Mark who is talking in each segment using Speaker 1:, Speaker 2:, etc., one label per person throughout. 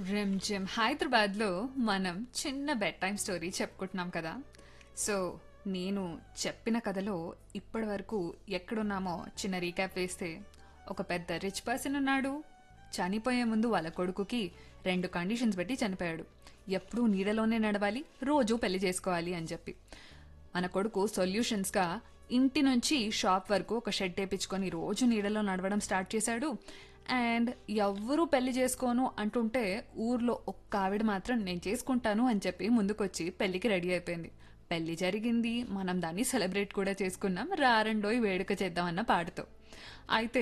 Speaker 1: rim gym హైదరాబాద్లో మనం చిన్న బెడ్ టైం స్టోరీ చెప్పుకుంటున్నాం కదా సో నేను చెప్పిన కథలో ఇప్పటి వరకు ఎక్కడున్నామో చిన్న రీక్యాప్ వేస్తే ఒక పెద్ద రిచ్ పర్సన్ ఉన్నాడు చనిపోయే ముందు వాళ్ళ కొడుకుకి రెండు కండిషన్స్ పెట్టి చనిపోయాడు ఎప్పుడూ నీడలోనే నడవాలి రోజు పెళ్లి చేసుకోవాలి అని చెప్పి మన కొడుకు సొల్యూషన్స్గా ఇంటి నుంచి షాప్ వరకు ఒక షెడ్ వేపించుకొని రోజు నీడలో నడవడం స్టార్ట్ చేశాడు అండ్ ఎవ్వరూ పెళ్లి చేసుకోను అంటుంటే ఊర్లో ఒక్క ఆవిడ మాత్రం నేను చేసుకుంటాను అని చెప్పి ముందుకొచ్చి పెళ్లికి రెడీ అయిపోయింది పెళ్లి జరిగింది మనం దాన్ని సెలబ్రేట్ కూడా చేసుకున్నాం రారండోయ్ వేడుక చేద్దామన్న పాటతో అయితే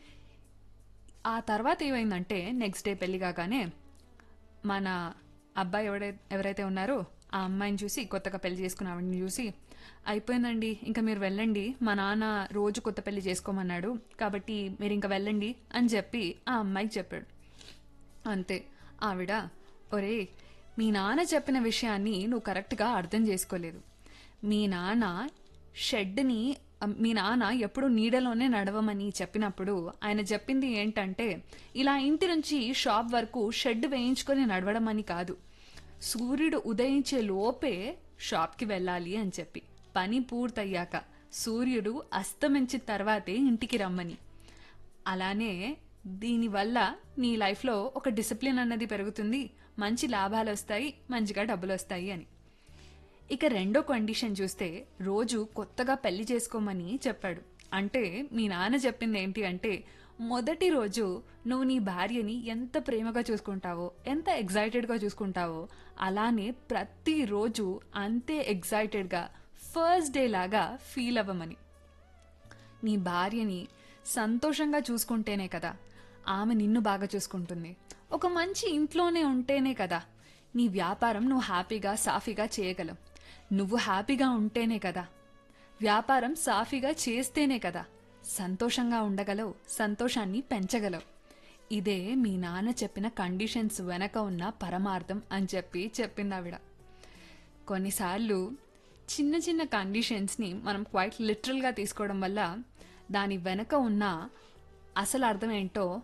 Speaker 1: ఆ తర్వాత ఏమైందంటే నెక్స్ట్ డే పెళ్లి కాగానే మన అబ్బాయి ఎవడై ఎవరైతే ఉన్నారో ఆ అమ్మాయిని చూసి కొత్తగా పెళ్లి చేసుకున్న ఆవిడని చూసి అయిపోయిందండి ఇంకా మీరు వెళ్ళండి మా నాన్న రోజు కొత్త పెళ్లి చేసుకోమన్నాడు కాబట్టి మీరు ఇంకా వెళ్ళండి అని చెప్పి ఆ అమ్మాయికి చెప్పాడు అంతే ఆవిడ ఒరే మీ నాన్న చెప్పిన విషయాన్ని నువ్వు కరెక్ట్గా అర్థం చేసుకోలేదు మీ నాన్న షెడ్ని మీ నాన్న ఎప్పుడు నీడలోనే నడవమని చెప్పినప్పుడు ఆయన చెప్పింది ఏంటంటే ఇలా ఇంటి నుంచి షాప్ వరకు షెడ్ వేయించుకొని నడవడం అని కాదు సూర్యుడు ఉదయించే లోపే షాప్కి వెళ్ళాలి అని చెప్పి పని పూర్తయ్యాక సూర్యుడు అస్తమించిన తర్వాతే ఇంటికి రమ్మని అలానే దీనివల్ల నీ లైఫ్లో ఒక డిసిప్లిన్ అన్నది పెరుగుతుంది మంచి లాభాలు వస్తాయి మంచిగా డబ్బులు వస్తాయి అని ఇక రెండో కండిషన్ చూస్తే రోజు కొత్తగా పెళ్లి చేసుకోమని చెప్పాడు అంటే మీ నాన్న చెప్పింది ఏంటి అంటే మొదటి రోజు నువ్వు నీ భార్యని ఎంత ప్రేమగా చూసుకుంటావో ఎంత ఎగ్జైటెడ్గా చూసుకుంటావో అలానే ప్రతిరోజు అంతే ఎగ్జైటెడ్గా ఫస్ట్ డే లాగా ఫీల్ అవ్వమని నీ భార్యని సంతోషంగా చూసుకుంటేనే కదా ఆమె నిన్ను బాగా చూసుకుంటుంది ఒక మంచి ఇంట్లోనే ఉంటేనే కదా నీ వ్యాపారం నువ్వు హ్యాపీగా సాఫీగా చేయగలవు నువ్వు హ్యాపీగా ఉంటేనే కదా వ్యాపారం సాఫీగా చేస్తేనే కదా సంతోషంగా ఉండగలవు సంతోషాన్ని పెంచగలవు ఇదే మీ నాన్న చెప్పిన కండిషన్స్ వెనక ఉన్న పరమార్థం అని చెప్పి చెప్పింది ఆవిడ కొన్నిసార్లు చిన్న చిన్న కండిషన్స్ని మనం క్వైట్ లిటరల్గా తీసుకోవడం వల్ల దాని వెనక ఉన్న అసలు అర్థం ఏంటో